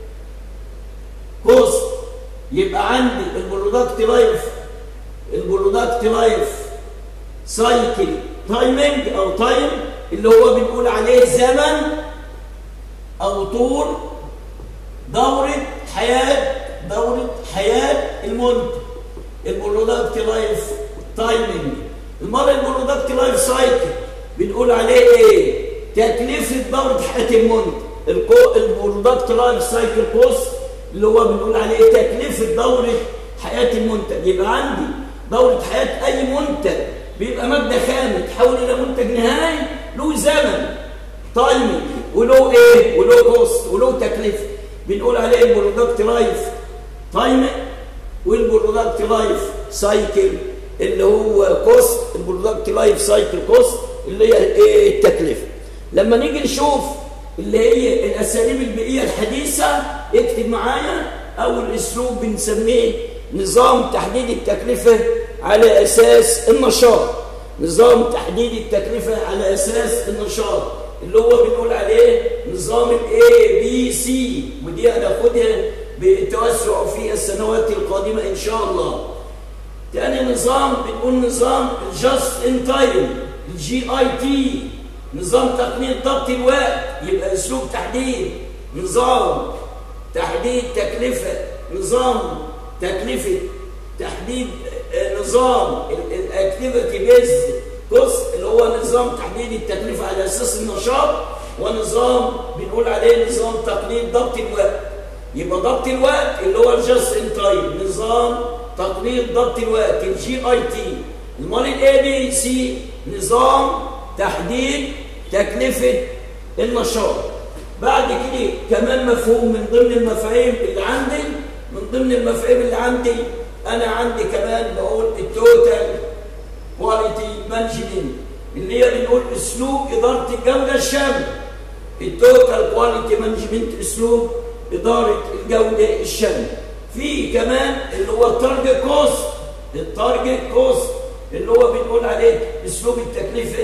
كوست يبقى عندي البرودكت لايف البرودكت لايف سايكل تايمنج او تايم اللي هو بنقول عليه زمن او طول دورة حياة دورة حياة المنتج البرودكت لايف تايمنج المرة البرودكت لايف سايكل بنقول عليه ايه تكلفة دورة حياة المنتج البرودكت لايف سايكل كوست اللي هو بنقول عليه تكلفة دورة حياة المنتج يبقى عندي دورة حياة أي منتج بيبقى مادة خام تحول إلى منتج نهائي له زمن تايمنج وله إيه وله كوست وله تكلفة بنقول عليه البرودكت لايف تايمنج والبرودكت لايف سايكل اللي هو كوست البرودكت لايف سايكل كوست اللي هي ايه التكلفه لما نيجي نشوف اللي هي الاساليب البيئيه الحديثه اكتب معايا اول اسلوب بنسميه نظام تحديد التكلفه على اساس النشاط نظام تحديد التكلفه على اساس النشاط اللي هو بنقول عليه نظام الاي بي سي ودي هناخدها بالتوسع في السنوات القادمه ان شاء الله تاني نظام بنقول نظام الجاست ان تايم الجي اي تي نظام تقنين ضبط الوقت يبقى اسلوب تحديد نظام تحديد تكلفه نظام تكلفه تحديد نظام الاكتيفيتي بيز كوست اللي هو نظام تحديد التكلفه على اساس النشاط ونظام بنقول عليه نظام تقنين ضبط الوقت يبقى ضبط الوقت اللي هو الجاست ان تايم نظام تقنين ضبط الوقت الجي اي تي امال الاي بي سي نظام تحديد تكلفه النشاط بعد كده كمان مفهوم من ضمن المفاهيم اللي عندي من ضمن المفاهيم اللي عندي انا عندي كمان بقول التوتال كواليتي مانجمنت اللي هي بنقول اسلوب اداره الجوده الشامله التوتال كواليتي مانجمنت اسلوب اداره الجوده الشامله في كمان اللي هو التارجت كوست التارجت كوست اللي هو بنقول عليه اسلوب التكلفه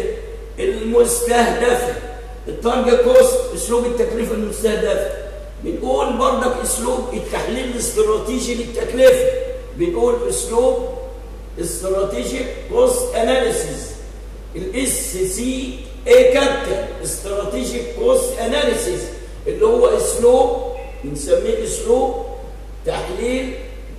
المستهدفه التارجت كوست اسلوب التكلفه المستهدفه بنقول برضك اسلوب التحليل الاستراتيجي للتكلفه بنقول اسلوب استراتيجيك كوست اناليسيس الاس سي اي كابتن استراتيجيك كوست اناليسيس اللي هو اسلوب بنسميه اسلوب تحليل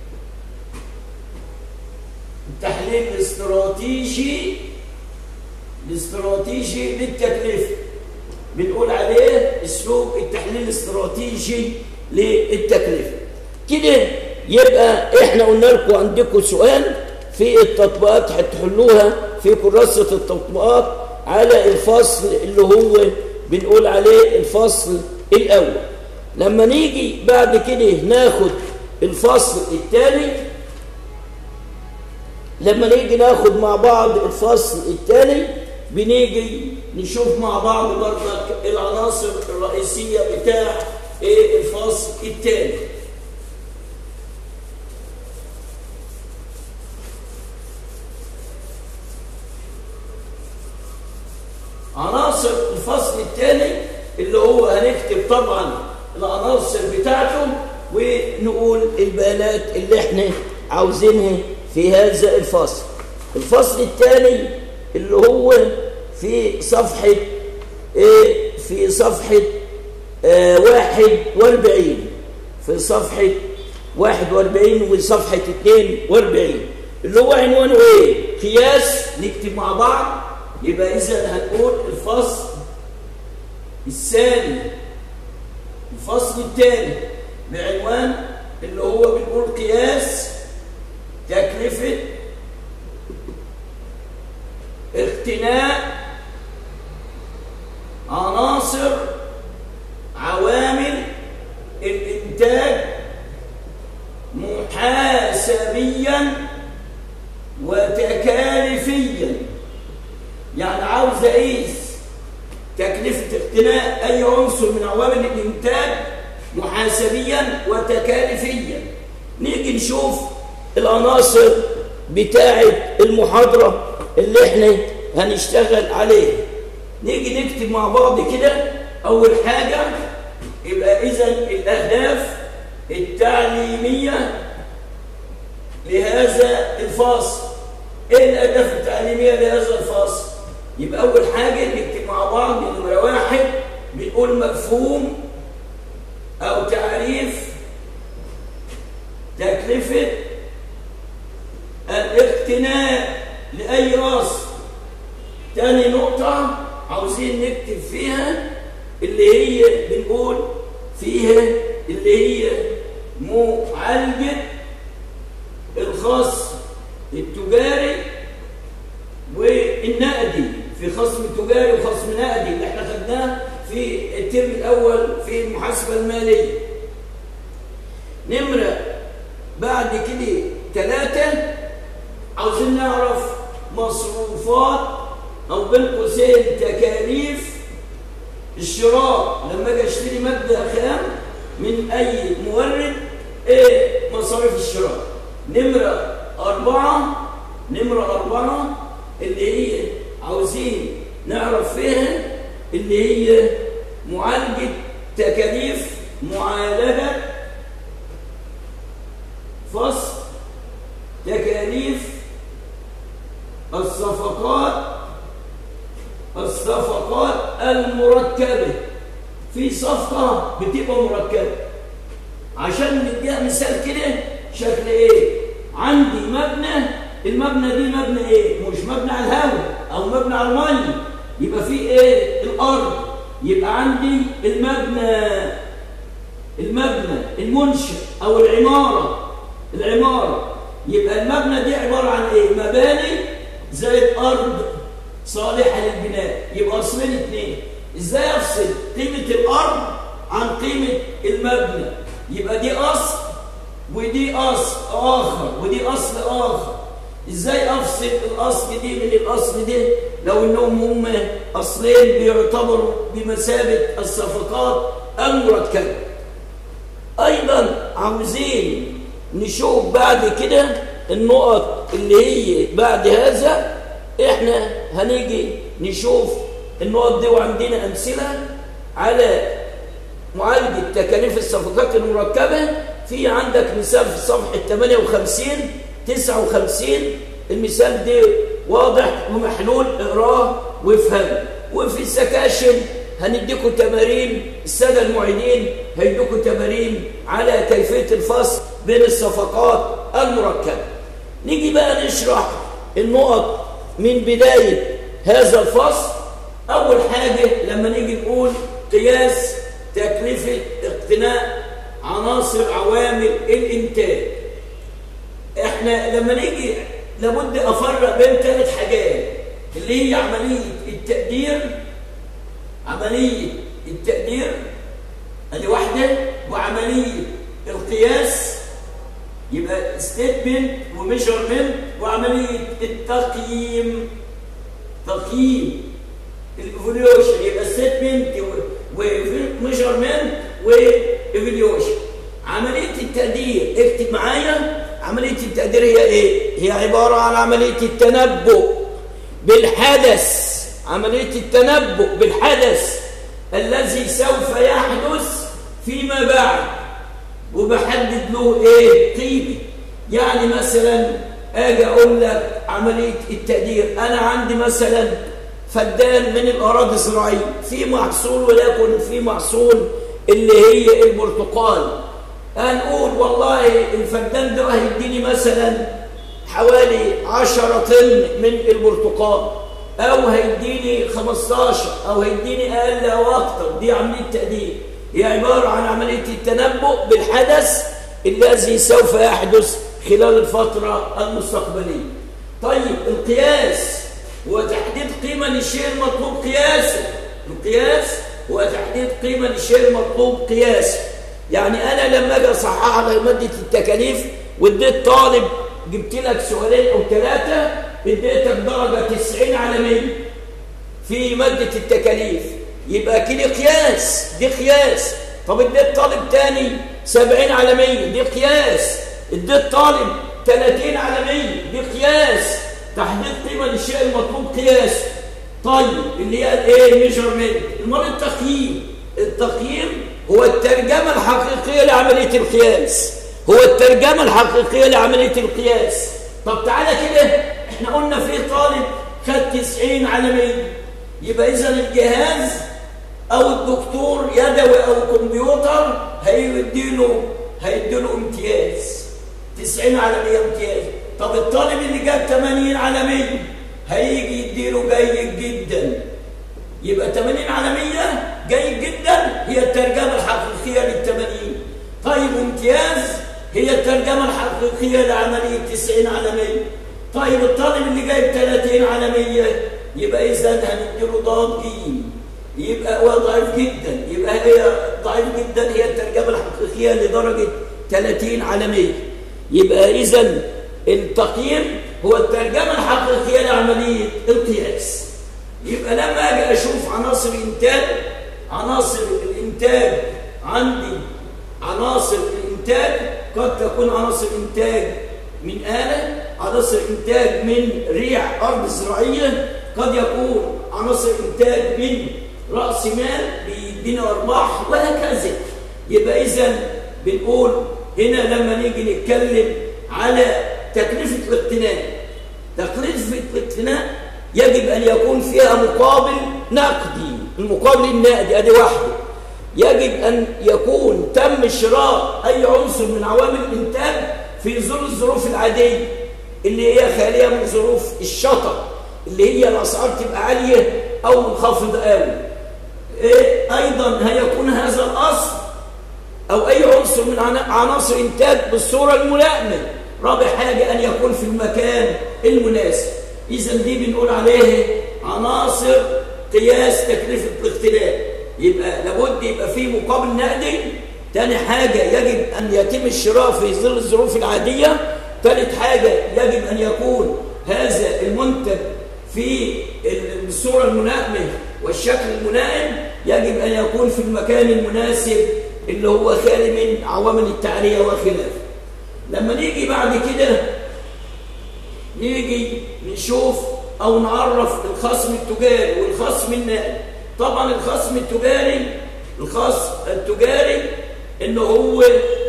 التحليل الاستراتيجي الاستراتيجي للتكلفه بنقول عليه اسلوب التحليل الاستراتيجي للتكلفه كده يبقى احنا قلنا لكم عندكم سؤال في التطبيقات هتحلوها في كراسه التطبيقات على الفصل اللي هو بنقول عليه الفصل الاول لما نيجي بعد كده ناخد الفصل الثاني لما نيجي ناخد مع بعض الفصل الثاني بنيجي نشوف مع بعض برضك العناصر الرئيسية بتاع ايه الفصل الثاني عناصر الفصل الثاني اللي هو هنكتب طبعا العناصر بتاعته ونقول البيانات اللي احنا عاوزينها في هذا الفصل الفصل الثاني اللي هو في صفحة ايه في صفحة اه واحد واربعين في صفحة واحد واربعين وصفحة اتنين واربعين اللي هو عنوانه ايه قياس نكتب مع بعض يبقى اذا هنقول الفصل الثاني الفصل الثاني بعنوان اللي هو بنقول قياس تكلفة اقتناء عناصر عوامل الإنتاج محاسبيا وتكاليفيا يعني عاوز أقيس تكلفة اقتناء أي عنصر من عوامل الإنتاج محاسبيا وتكاليفيا نيجي نشوف العناصر بتاعة المحاضرة اللي احنا هنشتغل عليها نيجي نكتب مع بعض كده أول حاجة يبقى إذا الأهداف التعليمية لهذا الفصل إيه الأهداف التعليمية لهذا الفصل؟ يبقى أول حاجة نكتب مع بعض نمرة واحد بنقول مفهوم أو تعريف تكلفة عاوزين نكتب فيها اللي هي بنقول فيها اللي هي معالجة الخصم التجاري والنقدي في خصم تجاري وخصم نقدي اللي احنا خدناه في الترم الاول في المحاسبه الماليه نمره بعد كده ثلاثه عاوزين نعرف مصروفات او بين قوسين تكاليف الشراء لما اجي اشتري ماده خام من اي مورد ايه مصاريف الشراء نمره اربعه نمره اربعه اللي هي عاوزين نعرف فيها اللي هي معالجه تكاليف معالجه فصل تكاليف الصفقات الصفقات المركبة في صفقة بتبقى مركبة عشان نديها مثال كده شكل ايه عندي مبنى المبنى دي مبنى ايه مش مبنى على الهواء او مبنى على الميه يبقى في ايه الارض يبقى عندي المبنى المبنى المنشأ او العمارة العمارة يبقى المبنى دي عبارة عن ايه مباني زائد ارض صالحة للبناء يبقى اصلين اثنين ازاي افصل قيمة الارض عن قيمة المبنى يبقى دي اصل ودي اصل اخر ودي اصل اخر ازاي افصل الاصل دي من الاصل دي لو انهم هم اصلين بيعتبروا بمثابة الصفقات المركبة ايضا عاوزين نشوف بعد كده النقط اللي هي بعد هذا احنا هنيجي نشوف النقط دي وعندنا امثله على معالجه تكاليف الصفقات المركبه في عندك مثال في صفحه 58 59 المثال ده واضح ومحلول اقراه وافهمه وفي السكاشن هنديكم تمارين الساده المعيدين هيديكم تمارين على كيفيه الفصل بين الصفقات المركبه نيجي بقى نشرح النقط من بدايه هذا الفصل اول حاجه لما نيجي نقول قياس تكلفه اقتناء عناصر عوامل الانتاج احنا لما نيجي لابد افرق بين ثلاث حاجات اللي هي عمليه التقدير عمليه التقدير ادي واحده وعمليه القياس يبقى ستيتمنت وميجرمنت وعمليه التقييم تقييم الايفوليوشن يبقى ستيتمنت وميجرمنت وايفوليوشن عمليه التقدير اكتب معايا عمليه التقدير هي ايه هي عباره عن عمليه التنبؤ بالحدث عمليه التنبؤ بالحدث الذي سوف يحدث فيما بعد وبحدد له ايه قيمه يعني مثلا اجي اقول لك عمليه التقدير انا عندي مثلا فدان من الاراضي الزراعيه في محصول وليكن في محصول اللي هي البرتقال هنقول والله الفدان ده هيديني مثلا حوالي 10 طن من البرتقال او هيديني 15 او هيديني اقل او اكتر دي عمليه تقدير هي عباره عن عمليه التنبؤ بالحدث الذي سوف يحدث خلال الفتره المستقبليه طيب القياس هو تحديد قيمه للشيء المطلوب قياسه القياس هو تحديد قيمه للشيء المطلوب قياسه يعني انا لما اجي اصحح على ماده التكاليف واديت طالب جبت لك سؤالين او ثلاثه اديتك درجه 90 على 100 في ماده التكاليف يبقى كده قياس دي قياس طب اديت طالب تاني 70 على 100 دي قياس اديت طالب 30 على 100 دي قياس تحديد قيمه للشيء المطلوب قياس طيب اللي هي ايه ميجرمنت امال التقييم التقييم هو الترجمه الحقيقيه لعمليه القياس هو الترجمه الحقيقيه لعمليه القياس طب تعالى كده احنا قلنا في طالب خد 90 على 100 يبقى اذا الجهاز او الدكتور يدوي او كمبيوتر هيديله هيديله امتياز 90 على 100 امتياز طب الطالب اللي جاب 80 على 100 هيجي يديله جيد جدا يبقى 80 على 100 جيد جدا هي الترجمة الحقيقية لل 80 طيب امتياز هي الترجمة الحقيقية لعملية 90 على 100 طيب الطالب اللي جايب 30 على 100 يبقى إذا هنديله ضاد جيم يبقى هو ضعيف جدا يبقى هي ضعيف جدا هي الترجمة الحقيقية لدرجة 30 على 100 يبقى إذا التقييم هو الترجمة الحقيقية لعملية القياس يبقى لما أجي أشوف عناصر إنتاج عناصر الإنتاج عندي عناصر الإنتاج قد تكون عناصر إنتاج من آلة عناصر إنتاج من ريع أرض زراعية قد يكون عناصر إنتاج من رأس مال بيدينا أرباح وهكذا يبقى إذا بنقول هنا لما نيجي نتكلم على تكلفة الاقتناء تكلفة الاقتناء يجب أن يكون فيها مقابل نقدي المقابل النقدي أدي واحدة يجب أن يكون تم شراء أي عنصر من عوامل الإنتاج في ظل الظروف العادية اللي هي خالية من ظروف الشطر اللي هي الأسعار تبقى عالية أو منخفضة قوي إيه أيضا هيكون هذا الأصل أو أي عنصر من عناصر إنتاج بالصورة الملائمة رابع حاجة أن يكون في المكان المناسب إذا دي بنقول عليه عناصر قياس تكلفة الاختلاف يبقى لابد يبقى فيه مقابل نقدي تاني حاجة يجب أن يتم الشراء في ظل الظروف العادية ثالث حاجة يجب أن يكون هذا المنتج في الصورة الملائمة والشكل الملائم يجب أن يكون في المكان المناسب اللي هو خالي من عوامل التعرية وخلافه لما نيجي بعد كده نيجي نشوف أو نعرف الخصم التجاري والخصم النقدي طبعا الخصم التجاري الخصم التجاري إنه هو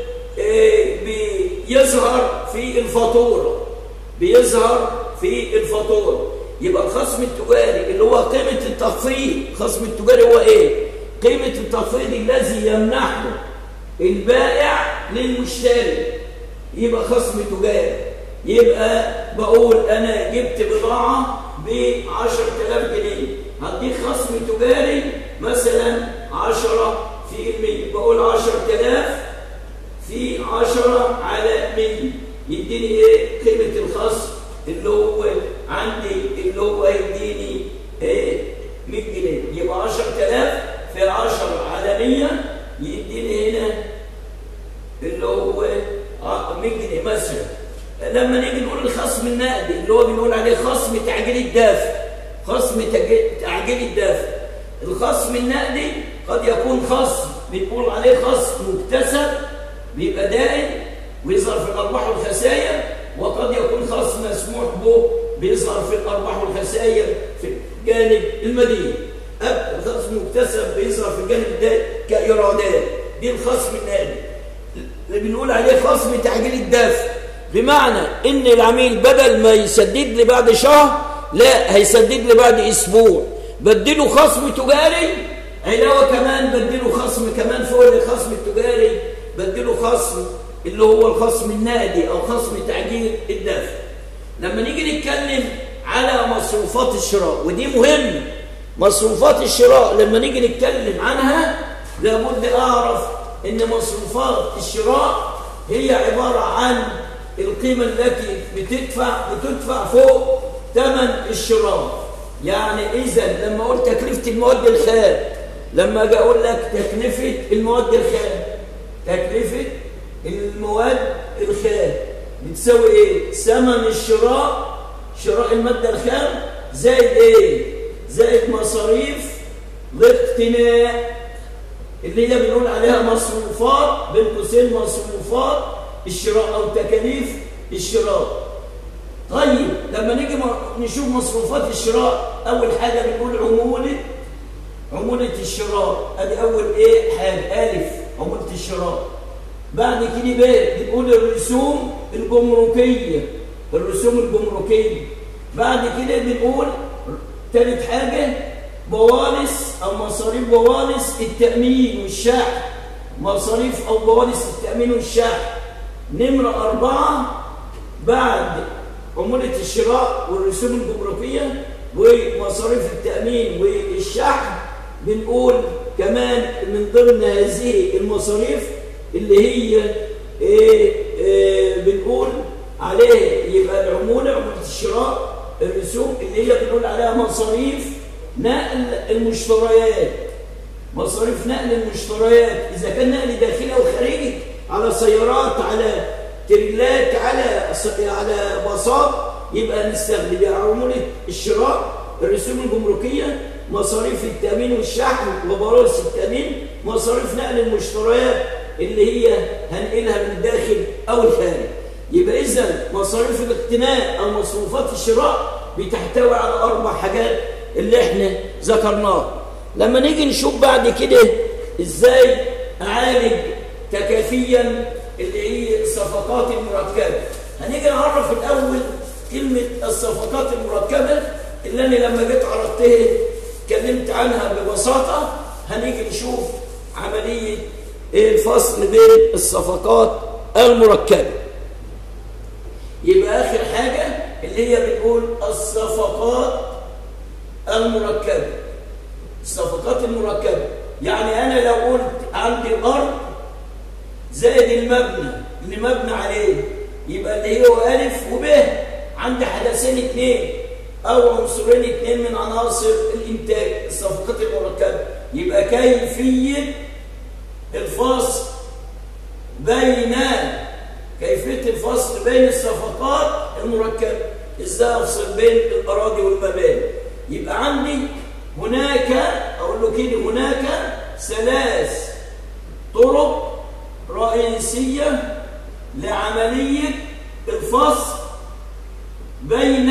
بيظهر في الفاتورة بيظهر في الفاتورة يبقى الخصم التجاري اللي هو قيمة التخفيض الخصم التجاري هو ايه قيمة التخفيض الذي يمنحه البائع للمشتري يبقى خصم تجاري يبقى بقول انا جبت بضاعة ب 10000 جنيه هديك خصم تجاري مثلا 10 في المية بقول 10000 في 10 على 100 يديني ايه قيمة الخصم اللي هو عندي اللي هو يديني ايه 100 جنيه يبقى 10000 في 10 على 100 يديني هنا اللي هو 100 جنيه مثلا لما نيجي نقول الخصم النقدي اللي هو بنقول عليه خصم تعجيل الدافع خصم تعجيل الدافع الخصم النقدي قد يكون خصم بنقول عليه خصم مكتسب بيبقى دائم ويظهر في الارباح والخسائر وقد يكون خصم مسموح به بيظهر في الارباح والخسائر في الجانب المدين الخصم مكتسب بيظهر في الجانب الدائم كايرادات دي الخصم النقدي اللي بنقول عليه خصم تعجيل الدافع بمعنى ان العميل بدل ما يسدد لي بعد شهر لا هيسدد لي بعد اسبوع بديله خصم تجاري علاوه كمان بديله خصم كمان فوق الخصم التجاري بديله خصم اللي هو الخصم النقدي او خصم تعجيل الدفع لما نيجي نتكلم على مصروفات الشراء ودي مهمه مصروفات الشراء لما نيجي نتكلم عنها لابد اعرف ان مصروفات الشراء هي عباره عن القيمه التي بتدفع بتدفع فوق ثمن الشراء يعني اذا لما اقول تكلفه المواد الخام لما اجي اقول لك تكلفه المواد الخام تكلفه المواد الخام بتساوي ايه ثمن الشراء شراء الماده الخام زائد ايه زائد مصاريف الاقتناء اللي هي بنقول عليها مصروفات بين قوسين مصروفات الشراء او تكاليف الشراء طيب لما نيجي نشوف مصروفات الشراء اول حاجه بنقول عموله عموله الشراء ادي اول ايه حاجه الف عموله الشراء بعد كده بقى بنقول الرسوم الجمركيه الرسوم الجمركيه بعد كده بنقول ثالث حاجه بوالص او مصاريف بوالص التامين والشحن مصاريف او بوالص التامين والشحن نمره اربعه بعد عمولة الشراء والرسوم الجمركية ومصاريف التأمين والشحن بنقول كمان من ضمن هذه المصاريف اللي هي إيه إيه بنقول عليه يبقى العمولة عمولة الشراء الرسوم اللي هي بنقول عليها مصاريف نقل المشتريات مصاريف نقل المشتريات إذا كان نقل داخلي أو خارجي على سيارات على تريلات على على باصات يبقى نستخدم عمولة الشراء الرسوم الجمركية مصاريف التأمين والشحن وبراس التأمين مصاريف نقل المشتريات اللي هي هنقلها من الداخل أو الخارج يبقى إذا مصاريف الاقتناء أو مصروفات الشراء بتحتوي على أربع حاجات اللي احنا ذكرناها لما نيجي نشوف بعد كده إزاي أعالج تكافيا اللي هي الصفقات المركبة هنيجي نعرف الأول كلمة الصفقات المركبة اللي أنا لما جيت عرضتها اتكلمت عنها ببساطة هنيجي نشوف عملية الفصل بين الصفقات المركبة يبقى آخر حاجة اللي هي بنقول الصفقات المركبة الصفقات المركبة يعني أنا لو قلت عندي الأرض زائد المبنى اللي مبنى عليه يبقى اللي هو ألف وب عندي حدثين اثنين أو عنصرين اثنين من عناصر الإنتاج الصفقات المركبة يبقى كيفية الفصل بين كيفية الفصل بين الصفقات المركبة ازاي افصل بين الاراضي والمباني يبقى عندي هناك اقول له كده هناك ثلاث طرق رئيسية لعملية الفصل بين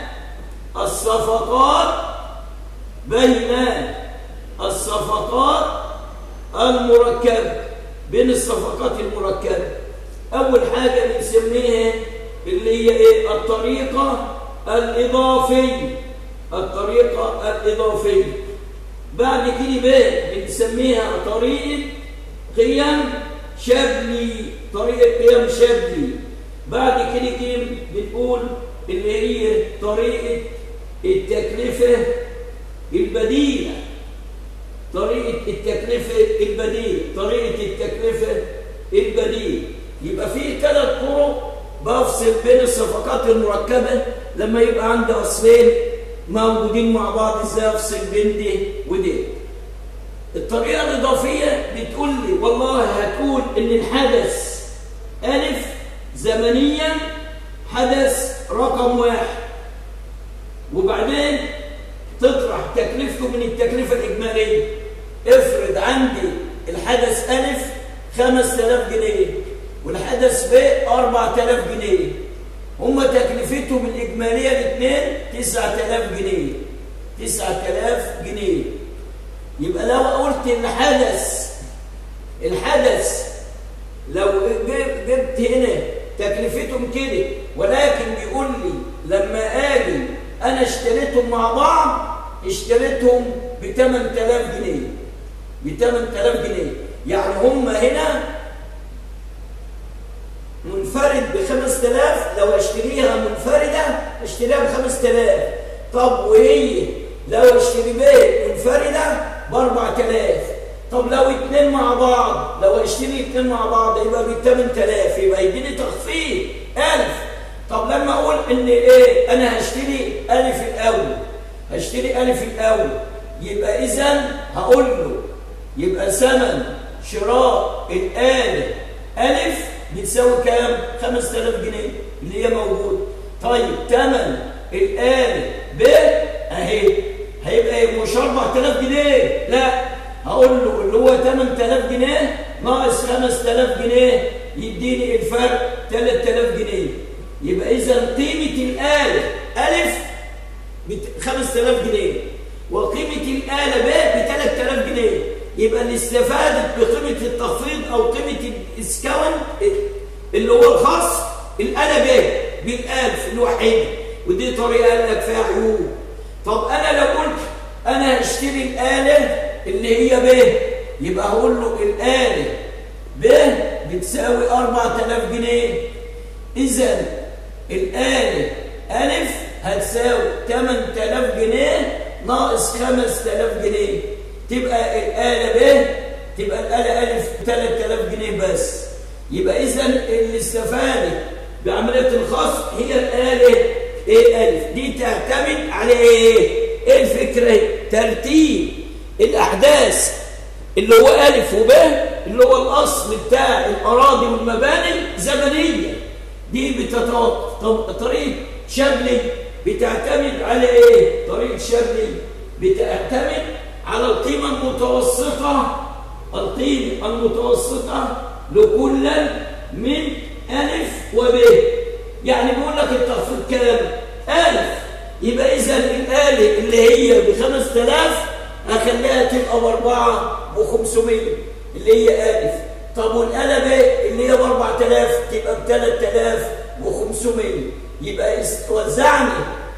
الصفقات بين الصفقات المركبة بين الصفقات المركبة أول حاجة بنسميها اللي هي إيه؟ الطريقة الإضافية الطريقة الإضافية بعد كده بقى بنسميها طريقة قيم شبلي طريقة قيم شبلي بعد كده كده بنقول اللي هي طريقة التكلفة البديلة طريقة التكلفة البديلة طريقة التكلفة البديلة يبقى في ثلاث طرق بفصل بين الصفقات المركبة لما يبقى عندي أصلين موجودين مع بعض ازاي افصل بين دي ودي الطريقة الإضافية بتقول لي والله هتقول إن الحدث ألف زمنيا حدث رقم واحد وبعدين تطرح تكلفته من التكلفة الإجمالية افرض عندي الحدث ألف 5000 جنيه والحدث ب 4000 جنيه هما تكلفتهم الإجمالية الاثنين 9000 جنيه 9000 جنيه يبقى لو قلت الحدث الحدث لو جبت هنا تكلفتهم كده ولكن بيقول لي لما اجي انا اشتريتهم مع بعض اشتريتهم ب 8000 جنيه ب 8000 جنيه يعني هم هنا منفرد ب 5000 لو اشتريها منفرده اشتريها ب 5000 طب وهي لو اشتري بيت منفرده ب 4000 طب لو اتنين مع بعض لو اشتري اتنين مع بعض يبقى ب 8000 يبقى يديني تخفيض 1000 طب لما اقول ان ايه انا هشتري الف الاول هشتري الف الاول يبقى اذا هقول له يبقى ثمن شراء الآلة ألف بتساوي كام؟ 5000 جنيه اللي هي موجودة طيب ثمن الآلة ب أهي هيبقى إيه؟ مش 4000 جنيه لا هقول له اللي هو 8000 جنيه ناقص 5000 جنيه يديني الفرق 3000 جنيه يبقى إذا قيمة الآلة ألف ب 5000 جنيه وقيمة الآلة ب ب 3000 جنيه يبقى اللي استفادت بقيمة التخفيض أو قيمة الإسكاون اللي هو الخاص الآلة ب بالألف الوحيدة ودي طريقة قال لك فيها عيوب طب أنا لو قلت أنا هشتري الآلة اللي هي ب يبقى هقول له الآلة ب بتساوي 4000 جنيه إذا الآلة ألف هتساوي 8000 جنيه ناقص 5000 جنيه تبقى الآلة ب تبقى الآلة ألف 3000 جنيه بس يبقى إذا اللي استفادت بعملية الخصم هي الآلة إيه ألف دي تعتمد على إيه؟ إيه الفكرة؟ ترتيب الأحداث اللي هو ألف وب اللي هو الأصل بتاع الأراضي والمباني زمنية دي بتتوقف طب طريقة شبلي بتعتمد على إيه؟ طريقة شبلي بتعتمد على القيمة المتوسطة القيمة المتوسطة لكل من ألف وب يعني بيقول لك التخفيض كام؟ ألف يبقى إذا الآلة اللي هي بخمس تلاف أخليها تبقى بأربعة وخمسمية اللي هي ألف طب والآلة ب اللي هي بأربع تلاف تبقى بثلاث تلاف وخمسمية يبقى وزعني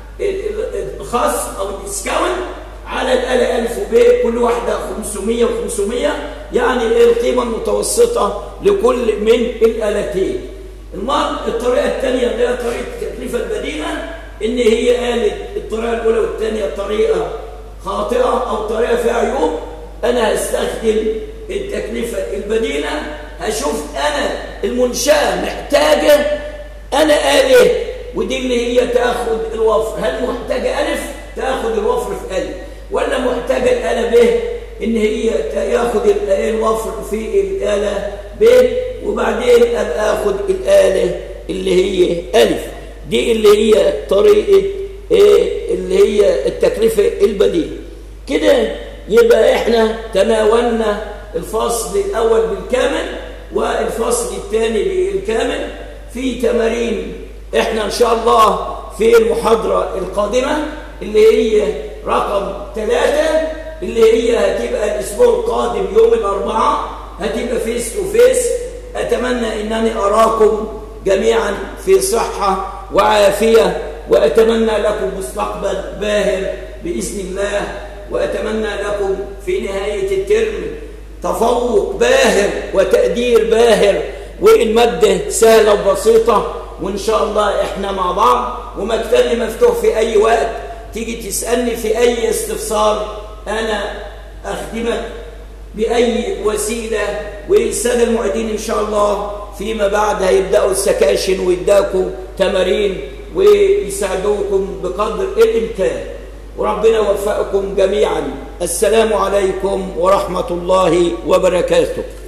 الخصم أو الديسكاونت على الآلة ألف وب كل واحدة 500 و500 يعني القيمة المتوسطة لكل من الآلتين المرة الطريقة الثانية اللي هي طريقة التكلفة البديلة إن هي قالت الطريقة الأولى والثانية طريقة خاطئة أو طريقة فيها عيوب أنا هستخدم التكلفة البديلة هشوف أنا المنشأة محتاجة أنا آلة ودي اللي هي تاخد الوفر هل محتاجة ألف تاخد الوفر في ألف ولا محتاجة الآلة ب إن هي ياخد الوفر في الآلة ب وبعدين أبقى أخد الآلة اللي هي ألف دي اللي هي طريقة إيه اللي هي التكلفة البديلة كده يبقى إحنا تناولنا الفصل الأول بالكامل والفصل الثاني بالكامل في تمارين إحنا إن شاء الله في المحاضرة القادمة اللي هي رقم ثلاثة اللي هي هتبقى الأسبوع القادم يوم الأربعاء هتبقى فيس تو فيس أتمنى أنني أراكم جميعا في صحة وعافية وأتمنى لكم مستقبل باهر بإذن الله وأتمنى لكم في نهاية الترم تفوق باهر وتقدير باهر والمادة سهلة وبسيطة وإن شاء الله إحنا مع بعض ومكتبي مفتوح في أي وقت تيجي تسألني في أي استفسار أنا أخدمك بأي وسيلة والسادة المعيدين إن شاء الله فيما بعد هيبدأوا السكاشن ويداكوا تمارين ويساعدوكم بقدر الإمكان وربنا يوفقكم جميعا السلام عليكم ورحمة الله وبركاته